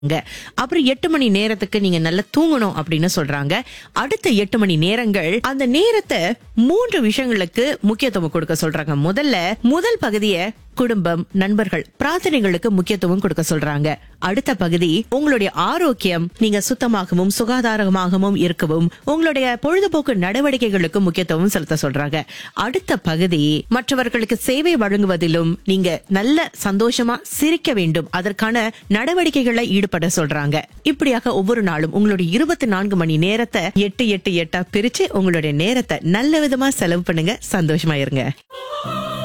ங்க. அப்புறம் எட்டு மணி நேரத்துக்கு நீங்க நல்லா தூங்கணும் அப்படின்னு சொல்றாங்க அடுத்த எட்டு மணி நேரங்கள் அந்த நேரத்தை மூன்று விஷயங்களுக்கு முக்கியத்துவம் கொடுக்க சொல்றாங்க முதல்ல முதல் பகுதியை குடும்பம் நண்பர்கள் பிரார்த்தனைகளுக்கு முக்கியத்துவம் கொடுக்க சொல்றாங்க அடுத்த பகுதி உங்களுடைய ஆரோக்கியம் நீங்க சுத்தமாகவும் சுகாதாரமாகவும் இருக்கவும் உங்களுடைய பொழுதுபோக்கு நடவடிக்கைகளுக்கு முக்கியத்துவம் செலுத்த சொல்றாங்க அடுத்த பகுதி மற்றவர்களுக்கு சேவை வழங்குவதிலும் நீங்க நல்ல சந்தோஷமா சிரிக்க வேண்டும் அதற்கான நடவடிக்கைகளை ஈடுபட சொல்றாங்க இப்படியாக ஒவ்வொரு நாளும் உங்களுடைய இருபத்தி நான்கு மணி நேரத்தை எட்டு எட்டு எட்டா பிரிச்சு உங்களுடைய நேரத்தை நல்ல விதமா செலவு பண்ணுங்க சந்தோஷமா இருங்க